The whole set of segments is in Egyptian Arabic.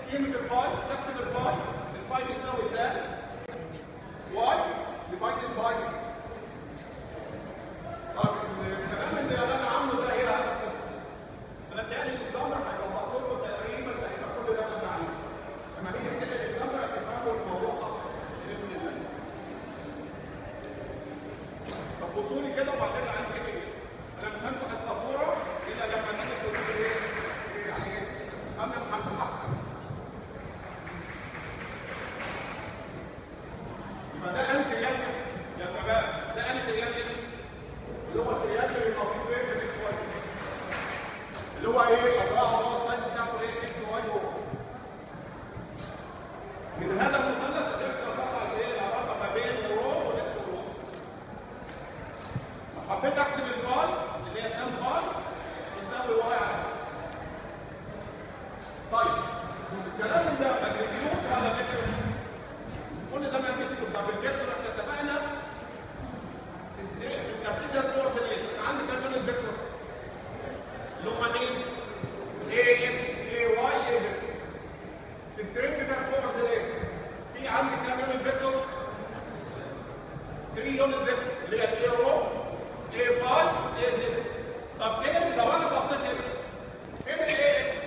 قيمه الفاي تحسب الفاي الفاي بيساوي ده واي ديفايدد باي اكس طب الكلام اللي انا عامله ده ايه هدفه؟ انا بتهيألي الجمر هيبقى مطلوب له تقريبا تقريبا كل اللي انا بعمله لما نيجي نحل الجمر هتفهموا الموضوع اكتر باذن الله طب بصوا لي كده وبعدين عايز ايه كده انا مش همسح السبوره الا لما تيجي تقول لي ايه إيه يعني ايه قبل ما همسح احسن يبقى ده انت يانجل يا شباب ده انت يانجل اللي هو التريانجل الموجود فين في الاكس واي اللي هو ايه اضلاعه اللي هو السايد بتاعته ايه اكس واي وهو من هذا المثلث قدرت اطلع الايه العلاقه ما بين الرو والاكس والرو لو حبيت احسب الفاي اللي هي تان فاي يساوي واي على اكس طيب الكلام ده ماجنتيود ولا فيكتور؟ كل ده ماجنتيود طب الفيكتور احنا اتفقنا في السي- في الكارتيزيان كوردينيت انا عندي كام يونت فيكتور؟ اللي هم مين؟ اي اكس اي واي اي زد في السيرينجيكال كوردينيت في عندي كام يونت فيكتور؟ 3 يونت فيكتور اللي هي الاي رو اي فاي اي زد طب فين لو انا بصيت هنا فين الاي اكس؟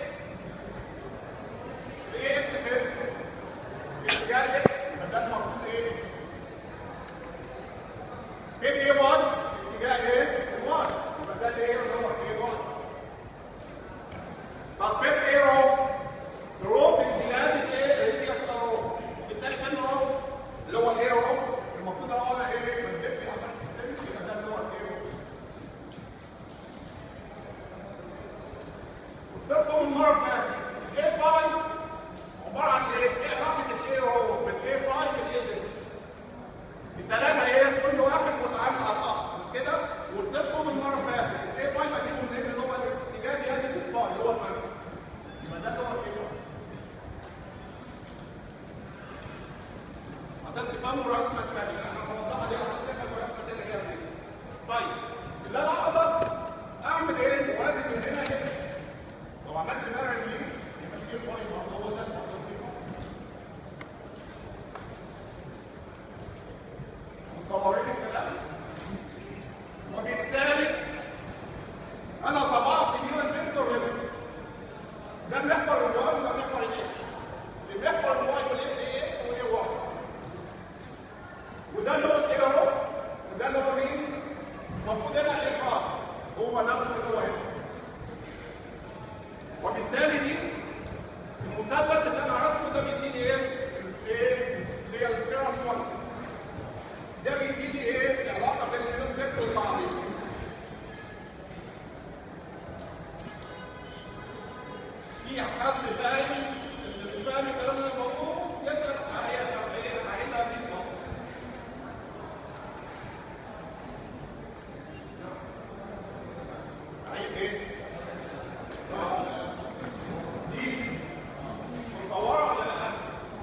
الاي اكس فين؟ في اتجاه الاكس يبقى ده المفروض ايه اكس فين ايه 1 اتجاه ايه 1 يبقى ده الايه اللي هو ايه 1 طب فين ايه رو رو في اتجاه ايه ريديوس رو بالتالي فين رو اللي هو الايه رو المفروض لو انا ايه مديت لي عملت ستيمس يبقى ده اللي هو الايه رو قلت المره اللي فاتت الاي 5 عباره عن ايه؟ ايه علاقه الاي رو بالاي 5 بالاي دي الثلاثه ايه كل واحد متعامل على الاخر مش كده وقلت لكم المره اللي فاتت الاي 5 هجيبه منين اللي هو الاتجاه ديادة الفاي اللي هو المركز يبقى ده اللي هو الاي 5 عشان تفهموا الرسمه الثانيه انا بوضحها دي عشان تفهموا الرسمه الثانيه جايه منين طيب اللي انا اقدر اعمل ايه وادي من هنا هنا لو عملت مرة يمين يبقى في فاي برضه هو ده المفروض فيه متصورين الكلام وبالتالي انا طبعت ميون فيكتور هنا ده محور الواي وده محور الاكس في محور الواي والاكس ايه اكس وايه واي وده اللي هو الايه اهو وده اللي هو مين؟ المفروض هنا الاف ار هو نفسه اللي هو هنا وبالتالي دي المثلث اللي انا رسمه ده بيديني ايه؟ ايه؟ اللي هي السكيرم 1 ده بيديني ايه؟ العلاقه بين اليونت فيكتور وبعضهم في حد فاهم اللي مش فاهم الكلام اللي انا بقوله يسال هيفهم ايه هعيدها دي برضه عيد ايه؟ آه. دي متصوره ولا لا؟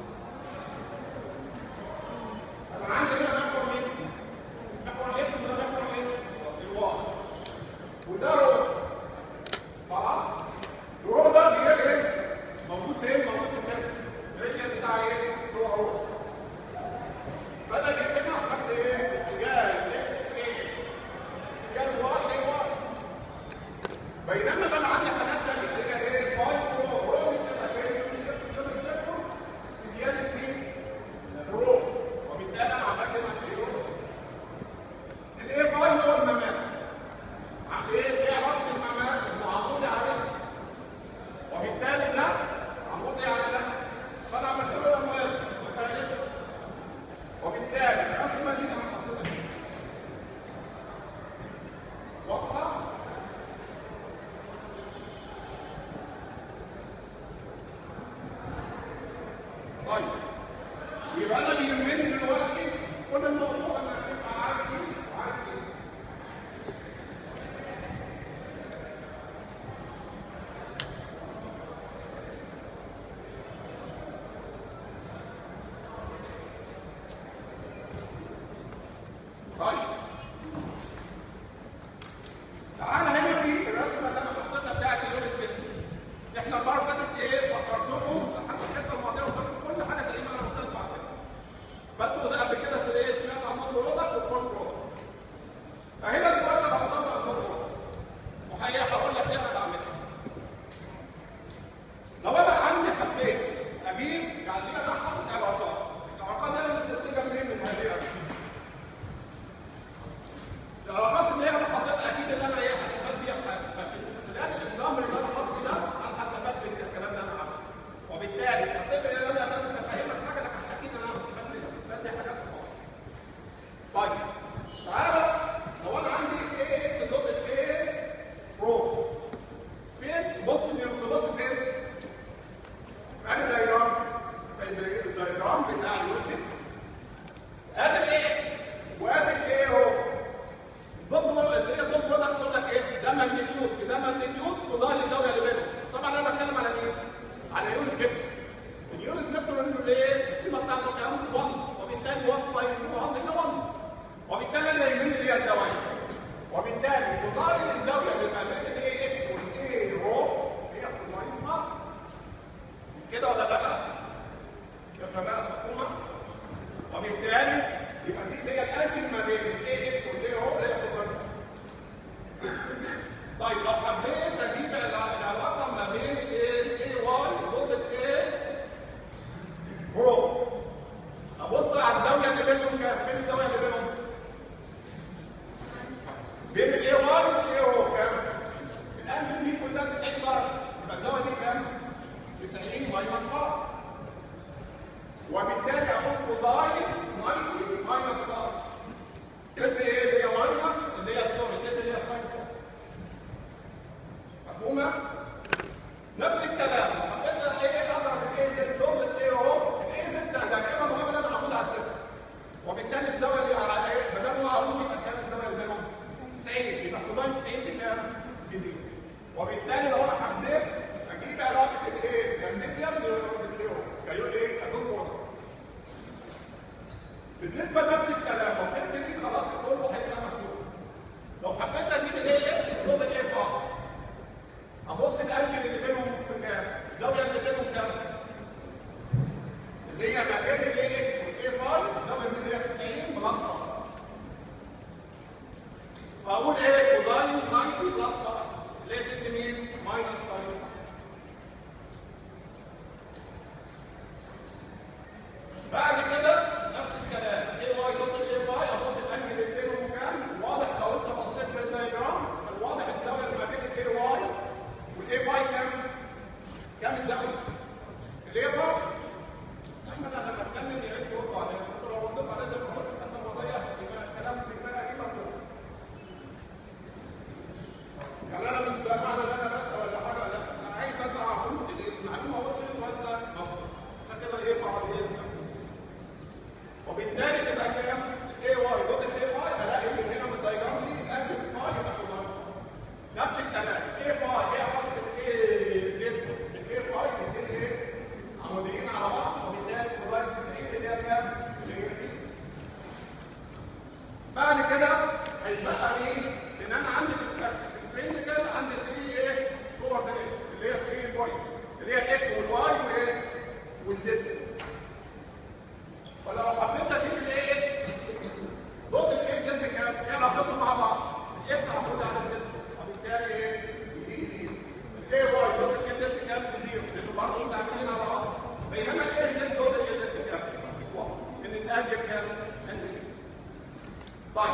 انا عندي هنا محور مين؟ محور الاكس وده محور ايه؟ الواي وده رو خلاص؟ الرو ده بيجي ايه؟ موجود فين؟ موجود في السكن الريجن بتاع ايه؟ هو رو فانا جيت هنا عملت ايه؟ اتجاه الاكس ايه؟ اتجاه الواي ايه واي بينما ده انا عندي حاجات تانية اللي هي ايه؟ فاي رو رو دي بتبقى فين؟ بتبقى في الفيكتور في زياده مين؟ رو وبالتالي انا عملت هنا ايه رو الايه فاي هو المماس ايه ايه علاقه المماس المعمودي عليه وبالتالي ده عمودي على ده فانا عملت له ده موازي وفرقته وبالتالي الرسمه دي انا حطيتها كده واضحه هما نفس الكلام حبيت ايه اضرب الايه دي ضربه ايه اهو الايه دي ده دائما وابدا عمود على الصفر وبالتالي الزاويه اللي على ايه ما دام هو عمود يبقى كام الزاويه اللي بينهم 90 يبقى كوزين 90 بكام؟ بزيرو وبالتالي لو انا حبيت اجيب علاقه الايه كالميديم بالايه كيقول ايه كدور واضح بالنسبه لنفس الكلام لو فهمت دي خلاص كله هيبقى مفهوم لو حبيت اجيب الايه اكس ضد الايه فا ابص الانجل اللي بينهم بكام؟ الزاويه اللي بينهم كام؟ اللي هي ما بين الايه اكس والايه فاي الزاويه دي اللي هي 90 بلس فاي فاقول ايه كوزين 90 بلس فاي اللي هي تدي مين؟ ماينس ساين بعد كده نفس الكلام اي واي دوت الاي فاي ابص الانجل اللي بينهم كام؟ واضح لو انت بصيت في الدايجرام الواضح الزاويه اللي ما بين الاي واي والاي فاي كام؟ كام الزاويه؟ الاي فاي احمد انا لما اتكلم يا ريت تردوا عليا انت لو رديت عليا ده بقول قسم وضيع يبقى الكلام بتاعي ايه مفلوس يعني انا مش بمعنى ان انا بسال ولا حاجه لا انا عايز بس اعرف المعلومه وصلت ولا ما وصلتش عشان كده ايه بعض ينسى وبالتالي تبقى كام؟ الاي واي دوت الاي فاي الاقي من هنا من الدايجرام دي انجل فاي يبقى كلها نفس الكلام الاي فاي ايه علاقه الاي جد الاي فاي الاثنين ايه؟ عموديين على بعض وبالتالي كوزين 90 اللي هي كام؟ اللي هي دي بعد كده هيبقى مين؟ ان انا عندي في السرينديكال عندي 3 ايه؟ كوردينيت اللي هي 3 بوينت اللي هي الاكس والواي وايه؟ والزد فلو حبيت اجيب الايه اكس دوت الايه زد كام؟ ايه علاقتهم مع بعض؟ الاكس عمود على الزد وبالتالي ايه؟ يجي الايه واي دوت الايه زد كام؟ بزيرو لانه برضه متعاملين على بعض بينما الايه زد دوت الايه زد كام؟ واحد من الانجل كام؟ انجل طيب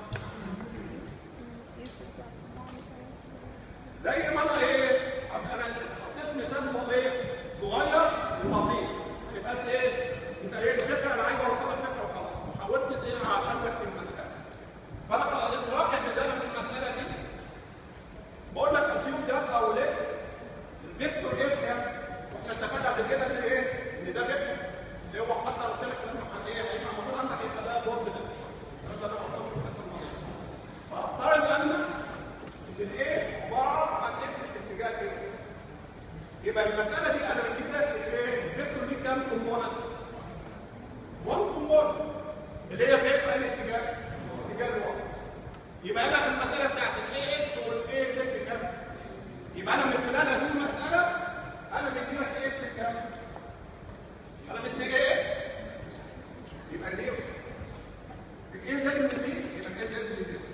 زي ما انا ايه انا حطيت مثال بقى ايه صغير وبسيط ما يبقاش ايه انت ايه الفكره انا عايز اوصل لك فكره وخلاص ما حاولتش ايه اعقدك في المساله فانا خلاص راحت ان انا في المساله دي بقول لك اسيوم ده او ليه الفيكتور ايه كام واحنا اتفقنا قبل كده ان ايه ان ده فيكتور اللي هو حتى لو قلت لك لما محليه هيبقى موجود عندك يبقى ده بورد ده ده ده مرتبط بالقسم الماضي فافترض ان الايه عباره عن اكس في اتجاه كده يبقى المساله دي انا بديلك الايه الفيكتور دي كام كومبوننت 1 كومبوننت اللي هي فين في الاتجاه اتجاه الواحد يبقى انا في المساله بتاعت الاي اكس والاي زد كام يبقى انا من خلال هذه المساله انا بديلك اكس كام انا مديك اكس يبقى زيرو الاي زد من دي يبقى الاي زد من دي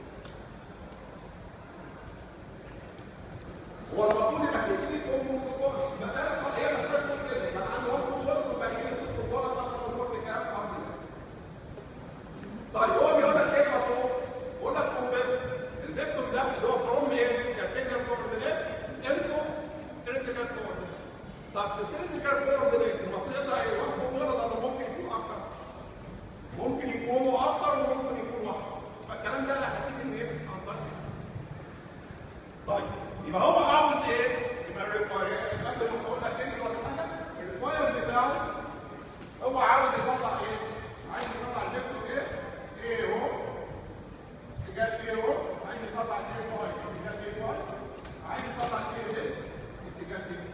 هو المفروض يبقى في سيدي ام وكبار مساله هي مساله تقول كده يبقى عندي وان كبار والباقيين الكبار طبعا الكبار بكام عامل طيب هو بيقول لك ايه مطلوب؟ بيقول لك كومبير الفيكتور ده اللي هو فروم ايه؟ كارتيزيان كوردينيت انتو سيريتيكال كوردينيت طب في السيريتيكال كوردينيت المفروض يطلع ايه؟ وان كومبير ولا ممكن يكون اكتر؟ ممكن يكونوا اكتر وممكن يكونوا اكتر فالكلام ده انا هتيجي من ايه؟ عن طريق طيب يبقى هو عاوز ايه؟ يبقى الريكواير قبل ما اقول لك انت ولا حاجه الريكواير بتاعه هو عاوز يطلع ايه؟ عايز يطلع الفيكتور ايه؟ ايه هو اتجاه ايه هو عايز يطلع ايه فاي اتجاه ايه فاي عايز يطلع ايه زد اتجاه ايه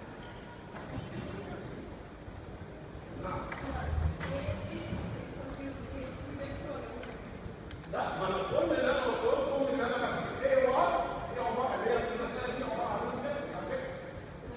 نعم لا ما انا كل اللي انا قلته ان انا بكتب ايه واي هي عباره اللي هي في المساله دي عباره عن فكره على فكره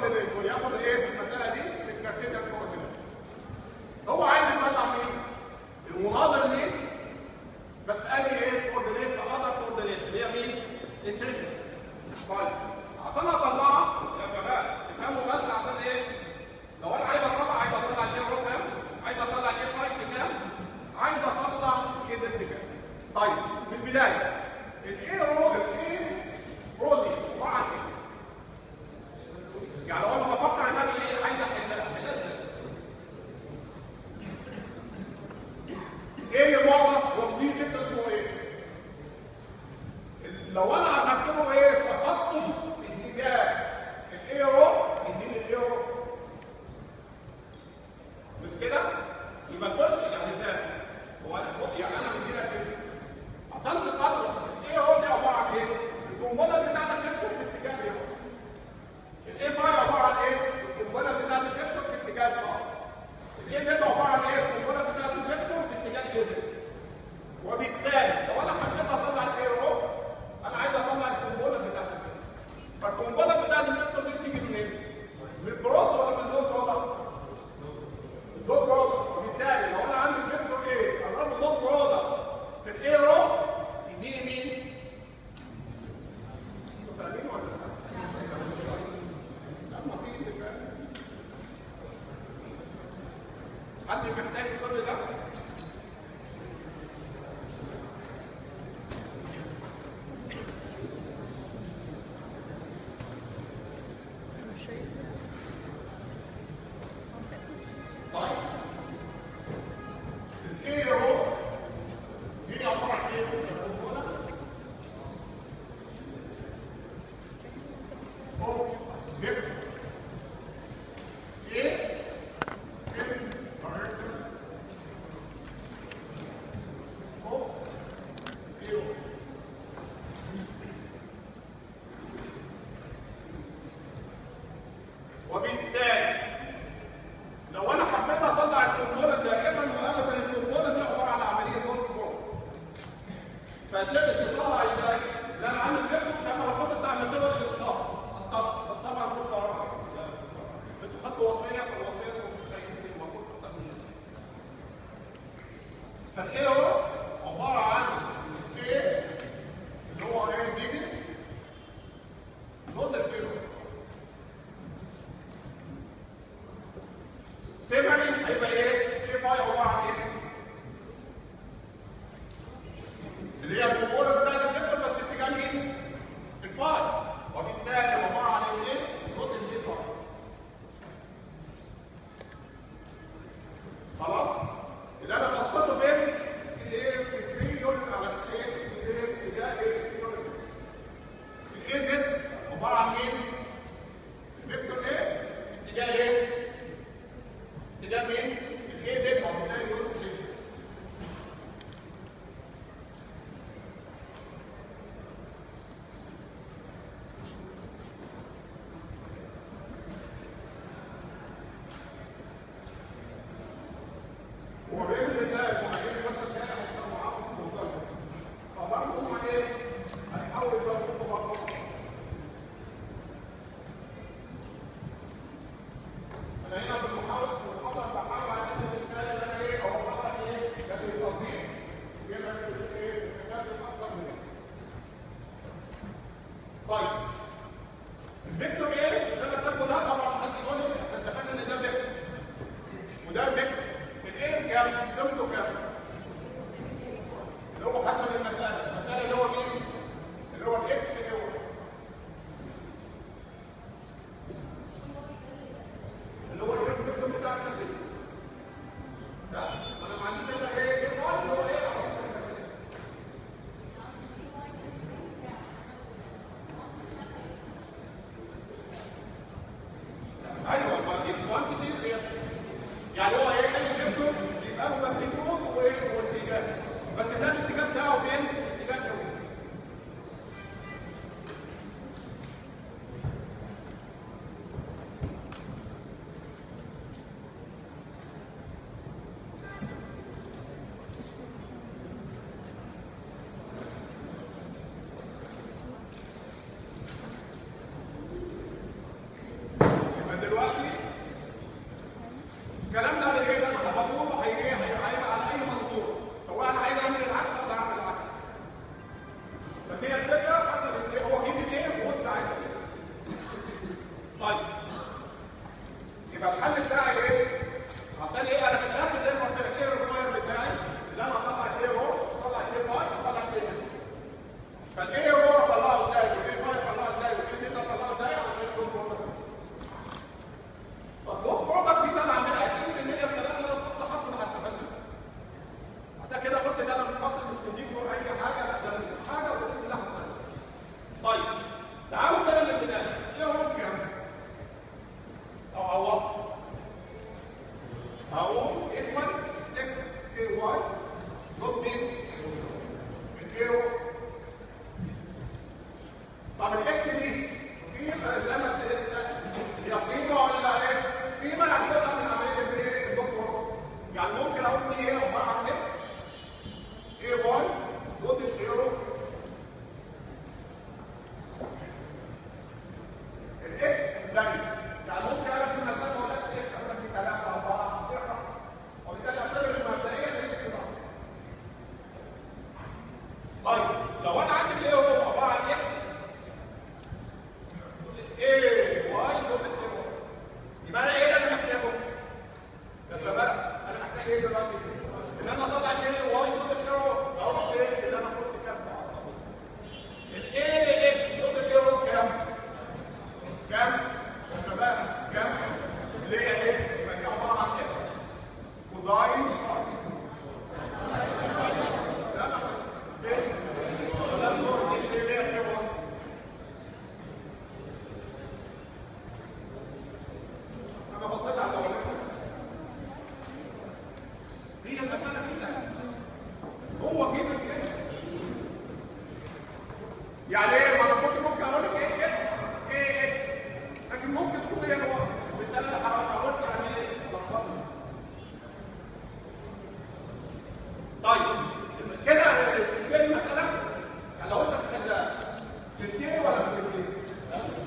كوردينيت وليكن ايه في المساله دي في الكارتيزيان كوردينيت هو عايز يطلع مين؟ المناظر ليه بس قال لي ايه كوردينيت في اذر كوردينيت اللي هي مين؟ السنتر طيب عشان اطلعها يا شباب افهموا بس عشان ايه؟ لو انا عايز اطلع عايز اطلع الايه رو كام؟ عايز اطلع الايه 5 بكام؟ عايز اطلع ايه زد بكام؟ طيب من البدايه الايه رو الايه رو دي عباره عن ايه؟ يعني لو انا بفكر ان انا ايه عايز احلها احلها ازاي؟ ايه اللي واضح واخدين فكره اسمه ايه؟ لو انا هكتبه ايه فحطه اتجاه الايرو يديني الايرو مش كده؟ يبقى كل يعني ده هو أنا- يعني انا مديلك كده عشان تطلع الايرو دي عباره عن ايه؟ الجمله بتاعتك تكتب في اتجاه الايرو الاي فاي عباره عن ايه؟ القنبله بتاعت الفيكتور في اتجاه الفاي. الاي زد عباره عن ايه؟ القنبله بتاعت الفيكتور في اتجاه الاي زد. وبالتالي لو انا حبيت اطلع الاي رو انا عايز اطلع القنبله بتاعت الفيكتور. فالقنبله بتاعت الفيكتور دي بتيجي منين؟ من البروز ولا من الدوت برودكت؟ الدوت برودكت وبالتالي لو انا عندي الفيكتور ايه؟ اضرب دوت برودكت في الاي رو يديني مين؟ انتوا فاهمين ولا لا؟ لا، ما في اللي فاهم. حد محتاج كل ده؟ طيب الايه هو هي عباره عن ايه؟ القنبله هو فيكتور ايه ان director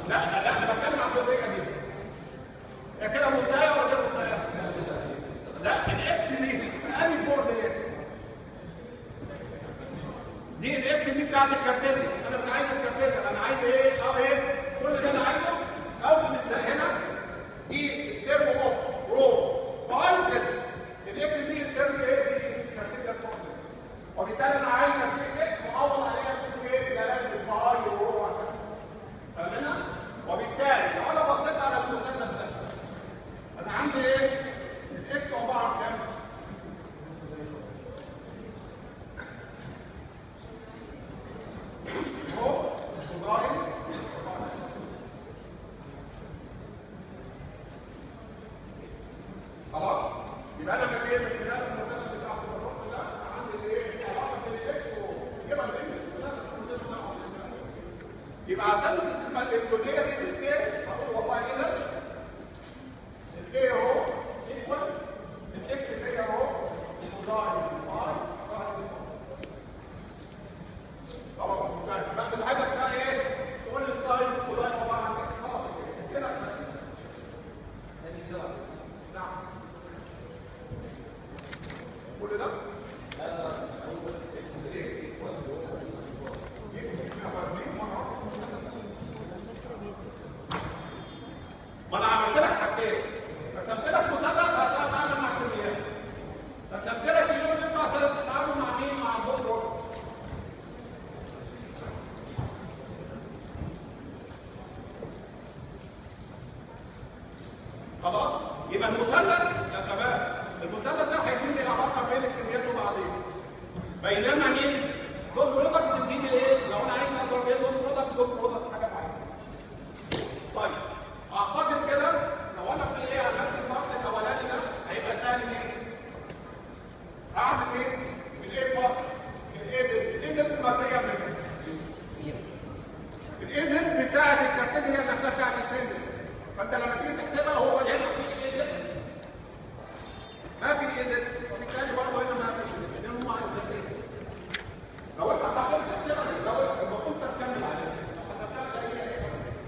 لا لا انا بتكلم عن الجزئيه دي هي كده منتهيه ولا غير منتهيه؟ لا الاكس دي في انهي بورد ايه؟ دي الاكس دي بتاعت الكارتيزي انا مش عايز الكارتيزي انا عايز ايه؟ اه ايه؟ كل اللي انا عايزه اول هنا دي الترم اوف رو فاين كده الاكس دي الترم ايه دي الكارتيزي بورد وبالتالي انا عايز اشيل اكس واعوض عليها كل ايه؟ دلالة الفاي ورو وهكذا فاهمنا؟ وبالتالي لو انا بصيت على المثلث ده انا عندي ايه؟ الاكس عباره عن كام؟ اهو كوزاين خلاص يبقى انا لما ايه من خلال المثلث بتاع الرقم ده عندي ايه؟ في علاقه بين الاكس وجبل بين المثلث كلنا مع بعض. يبقى عشان الكليه دي تنتهي هقول والله كده الايه اهو ايكوال الاكس اللي هي اهو كوزاين فاي ساين خلاص منتهي لا بس عايزك بقى ايه تقول لي الساين كوزاين عباره عن ايه خلاص كده كده نعم كل ده ما انا عملت لك حاجتين رسمت لك مثلث هتتعامل مع كليات رسمت لك اليوم اللي انت عشان تتعامل مع مين مع الدكتور خلاص يبقى المثلث يا شباب المثلث ده هيديني العلاقه بين الكميات وبعضيها بينما مين دوت برودكت تديني ايه لو انا عايز اضرب ايه دوت برودكت دوت برودكت حاجه معينه طيب اعتقد كده لو انا في ايه عملت البحث الاولاني ده هيبقى سهل ايه هعمل ايه الايه فقط الايدن الايدن الماديه منه الايدن بتاعت الكارتين هي نفسها بتاعت السن فانت لما تيجي تحسبها هو هنا في ايدن ما في ايدن وبالتالي برضه هنا ما في ايدن لان هم هندسيين لو انت حاولت تحسبها لو المفروض تكمل عليها لو حسبتها هي ايه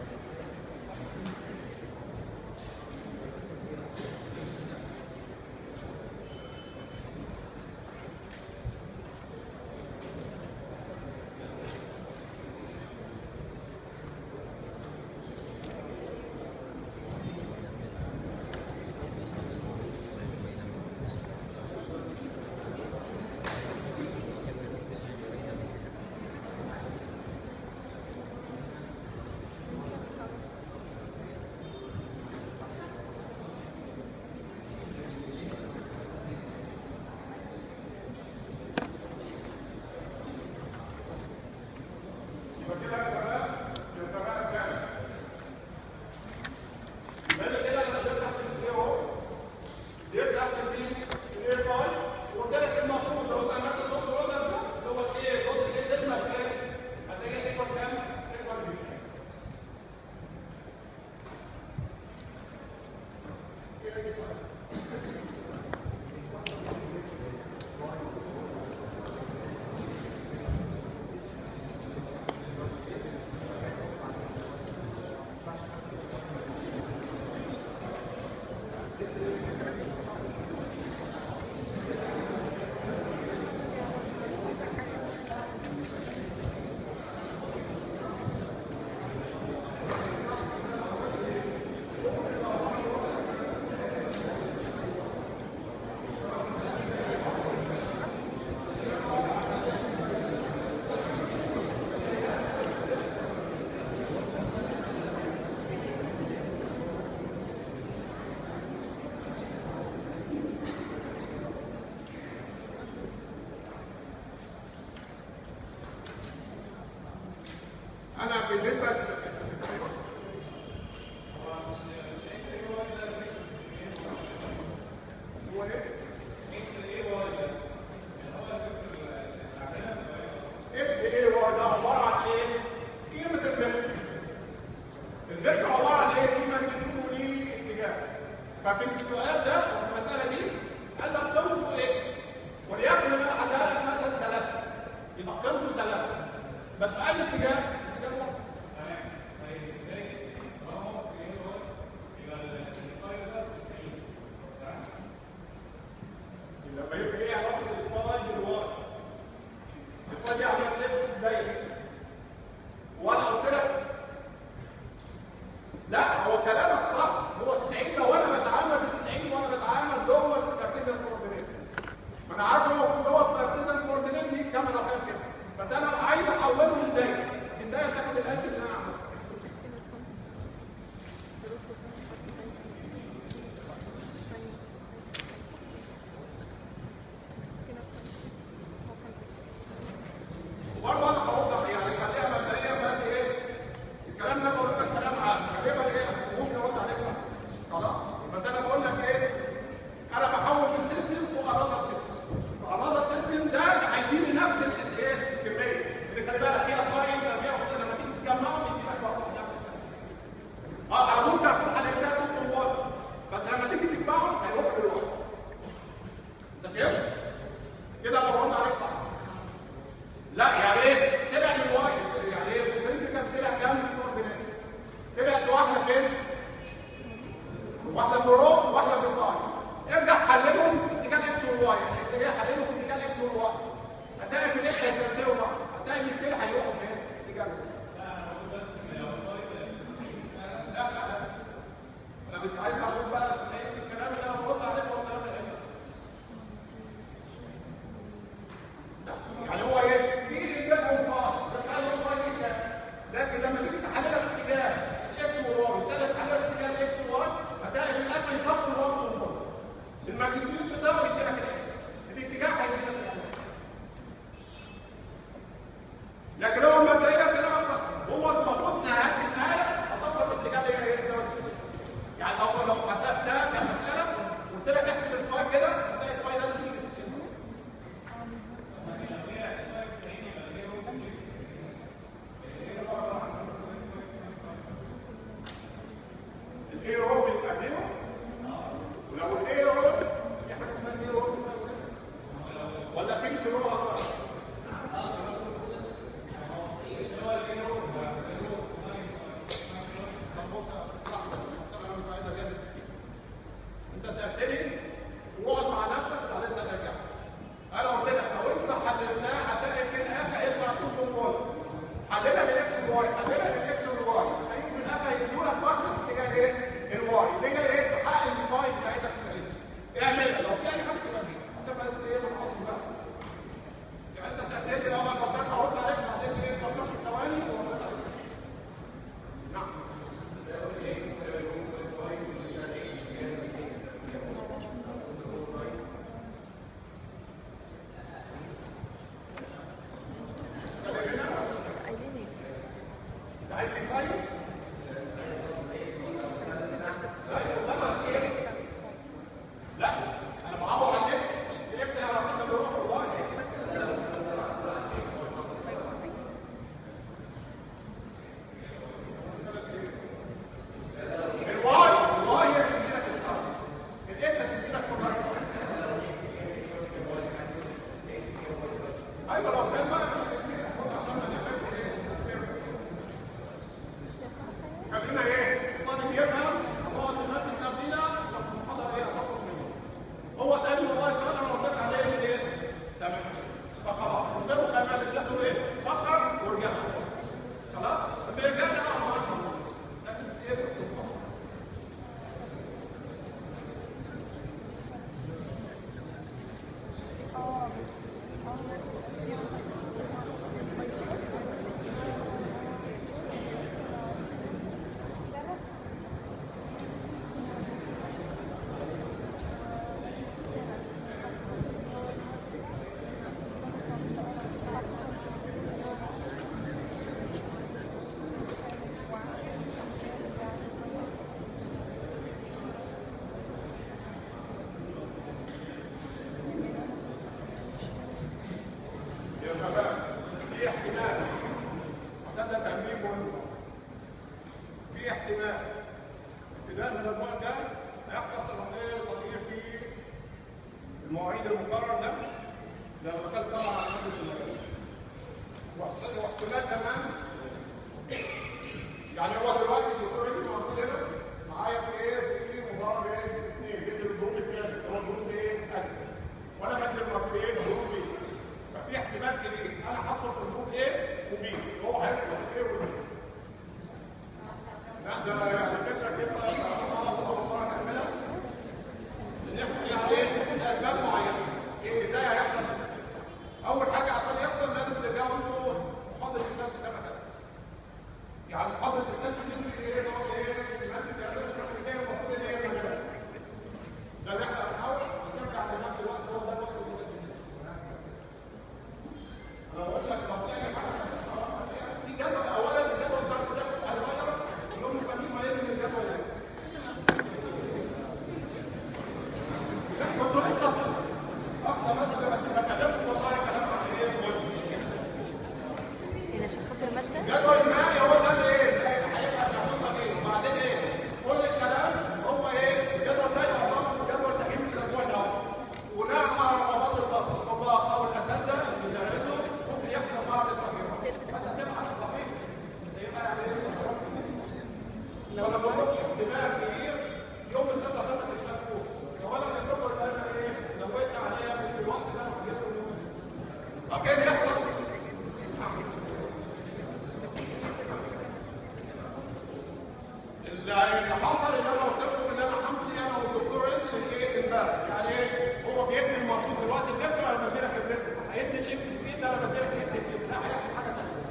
يبقى كده الثبات الثبات كام؟ يبقى أنا كده انا قدرت احسب الايه اهو قدرت احسب مين؟ الايه فاي وقلت لك المفروض لو انت عملت الدور برودر ده اللي هو الايه الجزء الايه ده اسمه ايه؟ هتلاقيه ايكوال كام؟ ايكوال دي كده ايكوال انا بالنسبه هو ايه؟ اكس ايه هو ده عباره عن ايه؟ قيمه الفكر الفكر عباره عن ايه؟ دي ماجنتيود وليه اتجاه ففي السؤال ده في المساله دي قال لك قيمته اكس وليكن انا حلها لك مثلا 3 يبقى قيمته 3 بس في اي اتجاه؟ اتجاه واحد لا هو كلامك صح هو 90 لو انا بتعامل في 90 وانا بتعامل جوه الكارتيزن كوردينيت ما انا عارف هو جوه الكارتيزن كوردينيت دي كام لو كان كده بس انا عايز احوله للدايره الدايره تاخد القلب اللي انا عملته وبرضه انا هرد يعني خليها مبدئيا بس ايه الكلام ده بقول لك كلام عام غالبا ايه ممكن ارد عليك صح خلاص بس انا بقول لك ايه انا بحول من سيستم وانذر سيستم فانذر سيستم ده هيديني نفس الايه الكميه اللي خلي بالك فيها ساين تربيع وكده لما تيجي تجمعهم يدي لك برضه نفس الكميه اه انا ممكن اكون حللتها طول الوقت بس لما تيجي تجمعهم هيروحوا بالوقت انت فهمت؟ كده انا برد عليك صح لا يعني ايه طلع للواي يعني ايه الفيزيكال كان طلع كام كوردينيت طلعت واحده فين واحده في الرو واحده في الفاي ارجع حللهم في اتجاه الاكس والواي اتجاه حللهم في اتجاه الاكس والواي هتلاقي في الاكس هيتنسلوا بعض هتلاقي ان التاني هيروحوا فين اتجاه لا لا لا انا مش عايز اقول بقى الكلام اللي انا برد عليه هو الكلام العلمي يعني هو ايه في انتاج انفاق بس عايز انفاق جدا لكن لما تيجي تحللها في اتجاه الاكس والواي والثالث تحللها في اتجاه الاكس والواي هتلاقي في الاخر يصف الواي والواي الماجنتيود بتاعه يدي لك الاكس الاتجاه هيدي لك الاكس لكن هو مبدئيا كلامك صح هو المفروض نهايه الآلة هتوصل في اتجاه اللي هي الدرجه يعني لو لو حسبتها كمساله قلت لك احسب الفاي كده هتلاقي الفاي ده تيجي تسيبه الايرو بيبقى زيرو ولو الايرو في حاجه اسمها الايرو بتساوي صفر ولا كلمه رو هتطلع طب بص يا أحمد، انا مش عايز اجادل كتير. انت سالتني واقعد مع نفسك وبعدين ترجع انا قلت لك لو انت حللناه هتلاقي في الاخر هيطلع كله جوه حللها بالاكس والواي حللها بالاكس والواي هيجي في الاخر هيدوا لك واحده في اتجاه ايه؟ الواي اللي هي ايه؟ تحقق الفاي بتاعتك سليمه اعملها لو في اي حاجه تبقى دي حسب بس ايه من اصل بقى يعني انت سالتني اه انا قلت لك هرد عليك بعدين ايه فكرت ثواني ورديت عليك نعم عايزين ايه؟ انت عايز لي ساين؟ لا انا بعبر عن الاكس الاكس انا عملت بروح والله الواي الواي هي اللي بتدي لك الساين الاكس هتدي لك الرايت ايوه لو كان بقى خد عشان ما نعملش ايه خلينا ايه الطالب يفهم هنقعد نفتت نفسينا بس المحاضره ايه هتاخد منه هو سالني والله سؤال انا رديت عليه ايه تمام فخلاص قلت له كمان اديته ايه فكر وارجع خلاص لما يرجع لي اقعد معاه لكن بس ايه بس خلاص يا شباب في احتمال عشان ده تهميش مهم في احتمال ابتداء من الوقت ده هيحصل تغيير تغيير في المواعيد المقرر ده لو دخلت طبعا على المادة واحتمال واحتمال كمان يعني هو دلوقتي الدكتور اللي موجود هنا معايا في ايه في مضاربه ايه اثنين بدي الجروب الثالث هو الجروب ايه 1000 وانا بدي المرتين جروب بي ففي احتمال كبير انا حاطه في الجروب ايه وبي هو هيدخل في ايه وبي لا ده يعني لو وانا بقول لكم احتمال كبير يوم السبت هتبقى تتفكوا اولا الركبه اللي انا ايه نويت عليها من الوقت ده وجبت يوم السبت طب ايه اللي يحصل؟ اللي اللي حصل ان انا قلت لكم ان انا همشي انا والدكتور ادي ايه امبارح يعني ايه هو بيدي المفروض دلوقتي الفكره لما ادي لك الفكره هيدي الامتي فيه ده لما ادي لك الامتي فيه لا هيحصل حاجه ثانيه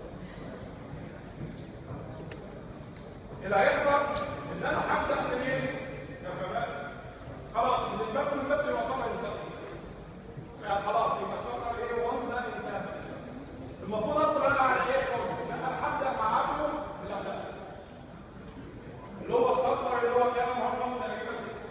اللي هيحصل ان انا هبدا منين يا شباب خلاص بالنسبه لكم المتر يعتبر انتهى يعني خلاص يبقى شطر ايه 1 ده انتهى المفروض اطلع انا على ايه لا انا هبدا معاكم بالاحداث اللي هو الخطر اللي هو كام رقم تقريبا ستة.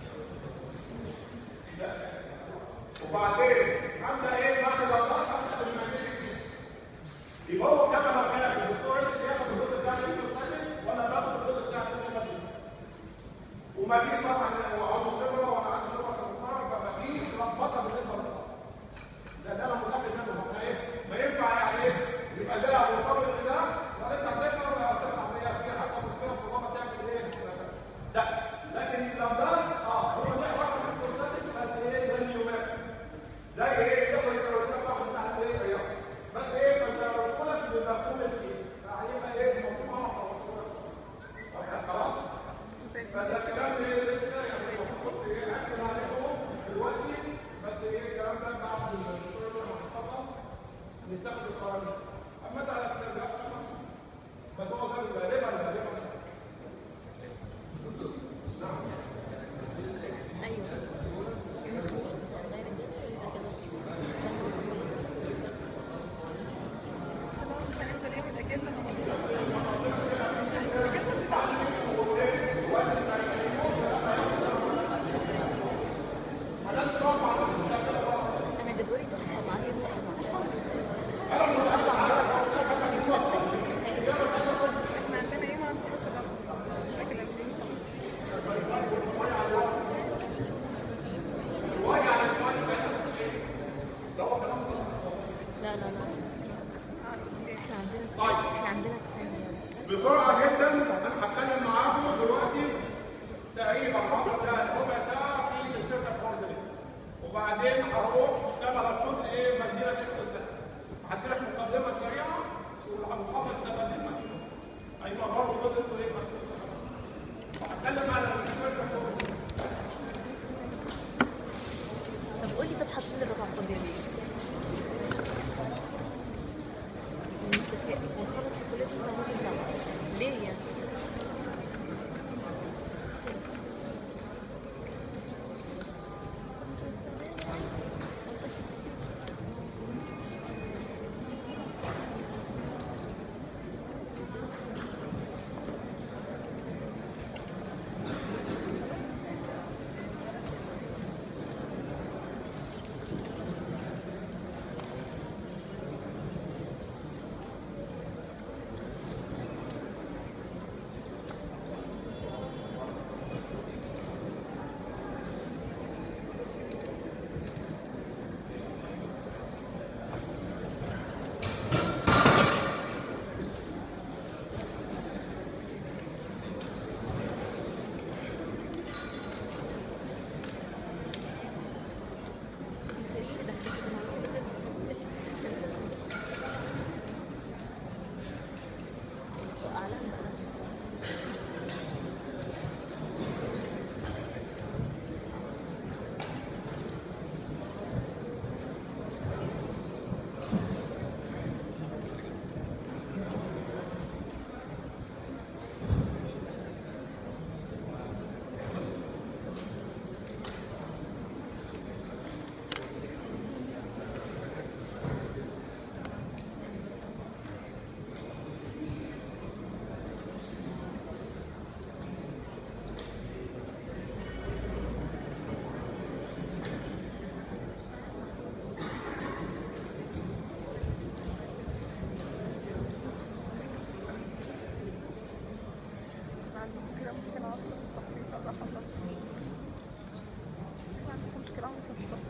لا. وبعدين هبدا ايه بعد ما اطلع هبدا بالماجنتيك يبقى هو كام مكان الدكتور اللي بياخد الجزء بتاع الانترسايتك وانا باخد الجزء بتاع الانترسايتك وما فيش طبعا هو عنده خبره وانا عندي خبره في المقارنه فما فيش لخبطه بالنسبه للطبع لان انا متاكد منه ما ايه ما ينفع يعني ايه يبقى ده مرتبط بده وانت هتفهم ولا هتطلع هي في حتى مشكله في الرابط تعمل ايه لا لكن لما اه هو ده واحد من الكورتاتيك بس ايه ده اليومات ده ايه يقدر يتوزع واحد بتاع الايه الرياضه بس ايه لما يوصلك للمفهوم اللي فهيبقى ايه الموضوع ما خلاص فده كلام ايه لسه يعني المفروض ايه اكد عليكم دلوقتي بس ايه الكلام ده بعد الشغل ده محطه نتخذ القرار اما انت هترجع طبعا بس هو ده غالبا غالبا نعم مش هننزل ايه من الاجازه انا جدولي تحفه معايا انا اوصل مثلا السبت احنا عندنا ايه مع خلاص الرقم لكن الدنيا لا لا لا اه اوكي احنا عندنا طيب. احنا عندنا الثانية. بسرعه جدا انا هتكلم معاكم دلوقتي تقريبا ربع ساعه ربع ساعه في السيركل كوردينيت وبعدين هروح كما لو كنت ايه بدي لك القصه هدي لك مقدمه سريعه وهنحصل تقدمها ايوه برضه جزء اسمه ايه هتكلم على السيركل كوردينيت طب قول لي طب حاطين الرقم فاضي ليه؟ ونستفاد ونخلص في الكلية بتاع نص ساعة ليه يعني؟ عندكم كده مشكله بس في التصوير ده حصل عندكم مشكله بس في التصوير